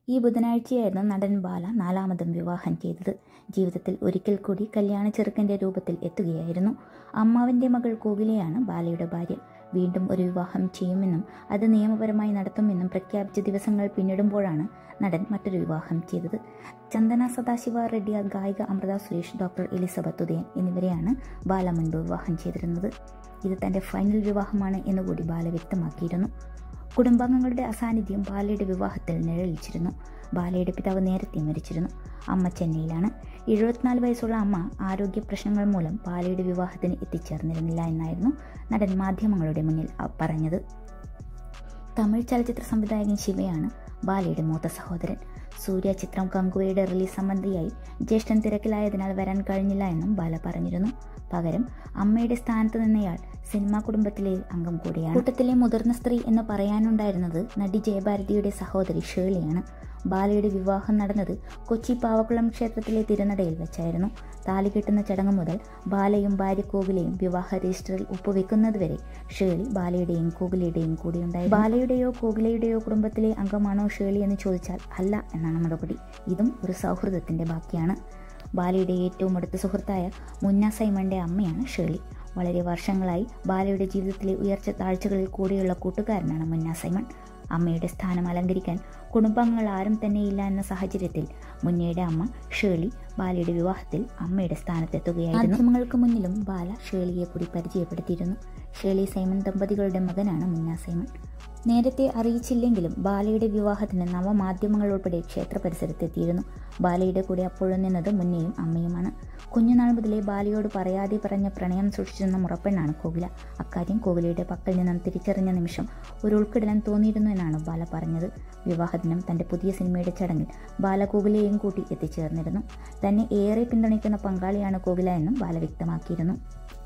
ഈ ബുധനാഴ്ചയായിരുന്നു നടൻ ബാല നാലാമതും വിവാഹം ചെയ്തത് ജീവിതത്തിൽ ഒരിക്കൽ കൂടി കല്യാണ ചെറുക്കൻ്റെ രൂപത്തിൽ എത്തുകയായിരുന്നു അമ്മാവിൻ്റെ മകൾ കോകിലയാണ് ബാലയുടെ ഭാര്യ വീണ്ടും ഒരു വിവാഹം ചെയ്യുമെന്നും അത് നിയമപരമായി നടത്തുമെന്നും പ്രഖ്യാപിച്ച ദിവസങ്ങൾ പിന്നിടുമ്പോഴാണ് നടൻ മറ്റൊരു വിവാഹം ചെയ്തത് ചന്ദന സദാശിവ റെഡ്ഡി ഗായിക അമൃത സുരേഷ് ഡോക്ടർ എലിസബത്ത് ഉദയൻ എന്നിവരെയാണ് ബാല മുൻപ് വിവാഹം ചെയ്തിരുന്നത് ഇത് തൻ്റെ ഫൈനൽ വിവാഹമാണ് എന്നുകൂടി ബാല വ്യക്തമാക്കിയിരുന്നു കുടുംബാംഗങ്ങളുടെ അസാന്നിധ്യം ബാലയുടെ വിവാഹത്തിൽ നിഴലിച്ചിരുന്നു ബാലയുടെ പിതാവ് നേരത്തെ മരിച്ചിരുന്നു അമ്മ ചെന്നൈയിലാണ് എഴുപത്തിനാല് വയസ്സുള്ള അമ്മ ആരോഗ്യ പ്രശ്നങ്ങൾ മൂലം ബാലയുടെ വിവാഹത്തിന് എത്തിച്ചേർന്നിരുന്നില്ല എന്നായിരുന്നു നടൻ മാധ്യമങ്ങളുടെ മുന്നിൽ പറഞ്ഞത് തമിഴ് ചലച്ചിത്ര സംവിധായകൻ ശിവയാണ് ബാലയുടെ മൂത്ത സഹോദരൻ സൂര്യ ചിത്രം കങ്കുവയുടെ റിലീസ് സംബന്ധിയായി ജ്യേഷ്ഠൻ തിരക്കിലായതിനാൽ വരാൻ കഴിഞ്ഞില്ല എന്നും ബാല പറഞ്ഞിരുന്നു പകരം അമ്മയുടെ സ്ഥാനത്ത് നിന്നയാൾ സിനിമാ കുടുംബത്തിലെ അംഗം കൂടിയാണ് കൂട്ടത്തിലെ മുതിർന്ന സ്ത്രീ എന്ന് പറയാനുണ്ടായിരുന്നത് നടി ജയഭാരതിയുടെ സഹോദരി ഷേളിയാണ് ബാലയുടെ വിവാഹം നടന്നത് കൊച്ചി പാവക്കുളം ക്ഷേത്രത്തിലെ തിരുനടയിൽ വെച്ചായിരുന്നു താലി കെട്ടുന്ന ചടങ്ങ് മുതൽ ബാലയും ഭാര്യ കോകിലയും വിവാഹ രജിസ്റ്ററിൽ ഒപ്പുവെക്കുന്നതുവരെ ഷേളി ബാലയുടെയും കോകിലയുടെയും കൂടിയുണ്ടായി ബാലയുടെയോ കോകിലയുടെയോ കുടുംബത്തിലെ അംഗമാണോ ഷേളി എന്ന് ചോദിച്ചാൽ അല്ല എന്നാണ് മറുപടി ഇതും ഒരു സൗഹൃദത്തിന്റെ ബാക്കിയാണ് ബാലയുടെ ഏറ്റവും അടുത്ത സുഹൃത്തായ മുന്ന സൈമന്റെ അമ്മയാണ് ഷേളി വളരെ വർഷങ്ങളായി ബാലയുടെ ജീവിതത്തിലെ ഉയർച്ച താഴ്ചകളിൽ കൂടിയുള്ള കൂട്ടുകാരനാണ് മുന്ന സൈമൺ അമ്മയുടെ സ്ഥാനം അലങ്കരിക്കാൻ കുടുംബാംഗങ്ങൾ ആരും തന്നെയില്ല എന്ന സാഹചര്യത്തിൽ മുന്നയുടെ അമ്മ ഷേളി ബാലയുടെ വിവാഹത്തിൽ അമ്മയുടെ സ്ഥാനത്തെത്തുകയായിരുന്നു മാധ്യമങ്ങൾക്ക് മുന്നിലും ബാല ഷേളിയെ കൂടി പരിചയപ്പെടുത്തിയിരുന്നു ഷേളി സൈമൺ ദമ്പതികളുടെ മകനാണ് മുന്ന സൈമൺ നേരത്തെ അറിയിച്ചില്ലെങ്കിലും ബാലയുടെ വിവാഹത്തിന് നവമാധ്യമങ്ങൾ ഉൾപ്പെടെ ക്ഷേത്ര പരിസരത്തെത്തിയിരുന്നു ബാലയുടെ കൂടെ അപ്പോഴും നിന്നത് മുന്നയും അമ്മയുമാണ് കുഞ്ഞുനാൾ മുതലേ ബാലയോട് പറയാതെ പറഞ്ഞ പ്രണയം സൂക്ഷിച്ചിരുന്ന മുറപ്പെണ്ണാണ് കോകില അക്കാര്യം കോകിലയുടെ പക്കൽ നിന്നും തിരിച്ചറിഞ്ഞ നിമിഷം ഒരു ഉൾക്കിടലൻ തോന്നിയിരുന്നു എന്നാണ് ബാല പറഞ്ഞത് വിവാഹദിനം തന്റെ പുതിയ സിനിമയുടെ ചടങ്ങിൽ ബാല കോകിലയെയും കൂട്ടി എത്തിച്ചേർന്നിരുന്നു തന്നെ ഏറെ പിന്തുണയ്ക്കുന്ന പങ്കാളിയാണ് കോകില എന്നും ബാല വ്യക്തമാക്കിയിരുന്നു